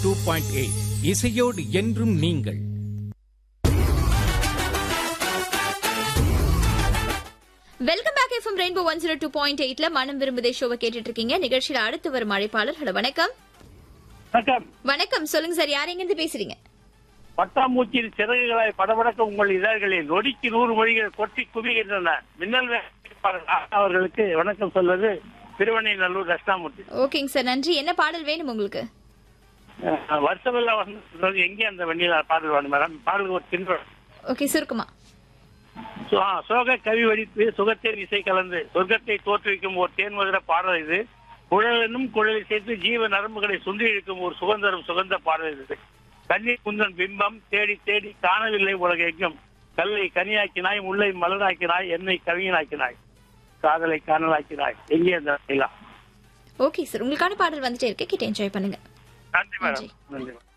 Two point eight இசையோடு என்றும் நீங்கள் welcome back FM rainbow one zero two point எயிட்ல மனம் விரும்புதே ஷோவை கேட்டுட்டு இருக்கீங்க நிகழ்ச்சியில அடுத்து வரும் அழைப்பாளர் ஹலோ வணக்கம் வணக்கம் வணக்கம் சொல்லுங்க சார் யார் எங்க இருந்து பேசுறீங்க பட்டாம்பூச்சியின் சிறகுகளாய் படபடக்க உங்கள் இதழ்களில் நொடிக்கு நூறு மொழிகள் கொட்டி குவிகின்றன மின்னல் வேட்பாளர் ஆஷா அவர்களுக்கு வணக்கம் சொல்வது திருவண்ணைநல்லூர் தட்சிணாமூர்த்தி ஓகேங்க சார் நன்றி என்ன பாடல் வேணும் உங்களுக்கு அஹ், வருஷமெல்லாம் வந்து எங்கே அந்த வெண்ணிலா பாடல் வேணும் மேடம் பாடலுக்கு ஒரு சின்ன ஓகே சுருக்கமா சோ- ஆ, சோக கவி வடித்து சுகத்தை இசை கலந்து சொர்க்கத்தை தோற்றுவிக்கும் ஒரு தேன்மதுர பாடல் இது குழலனும் குழலை சேர்த்து ஜீவ நரம்புகளை சுண்டி இழுக்கும் ஒரு சுகந்தரும் சுகந்த பாடல் இது கண்ணீர் குந்தன் பிம்பம் தேடி தேடி காணவில்லை உலக எங்கும் கல்லை கனியாக்கினாய் முல்லை மலராக்கினாய் என்னை கவியனாக்கினாய் காதலை காணலாக்கினாய் எங்கே அந்த நிலா? ஓகே சார் உங்களுக்கான பாடல் வந்துட்டே இருக்கு கிட்ட என்ஜாய் பண்ணுங்க நன்றி மேடம் நன்றி மேடம்